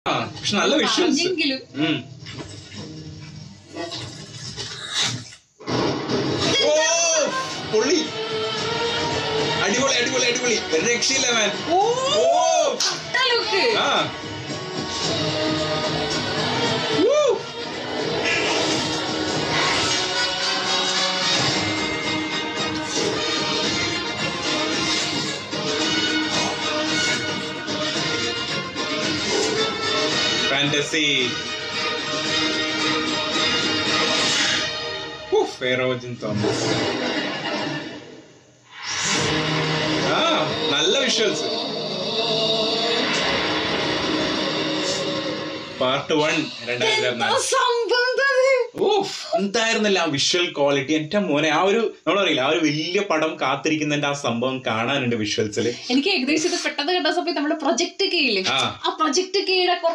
ആ പക്ഷെ നല്ല വിഷ്വൽസ് പറഞ്ഞെങ്കിലും ഓ പൊള്ളി അടിപൊളി അടിപൊളി അടിപൊളി ഒരു രക്ഷയില്ല മാൻ ഓ ഓ ലുക്ക് ആ Woo. Fantasy. Oof, ഫെയറോജിൻ തോമസ് ആ നല്ല വിഷ്വൽസ് പാർട്ട് വൺ രണ്ടായിരത്തി എന്താ ഇരുപത്തിനാല് സംഭവം ഇത്? ഓഫ് എന്തായിരുന്നല്ല ആ വിഷ്വൽ ക്വാളിറ്റി എന്റെ മോനെ ആ ഒരു നമ്മളറിയില്ല ആ ഒരു വലിയ പടം കാത്തിരിക്കുന്നതിന്റെ ആ സംഭവം കാണാനുണ്ട് വിഷ്വൽസിൽ എനിക്ക് ഏകദേശം ഇത് പെട്ടെന്ന് കണ്ട സമയത്ത് നമ്മുടെ പ്രൊജക്ട് കീഴില് ആ. ആ പ്രൊജക്ട് കീഴെ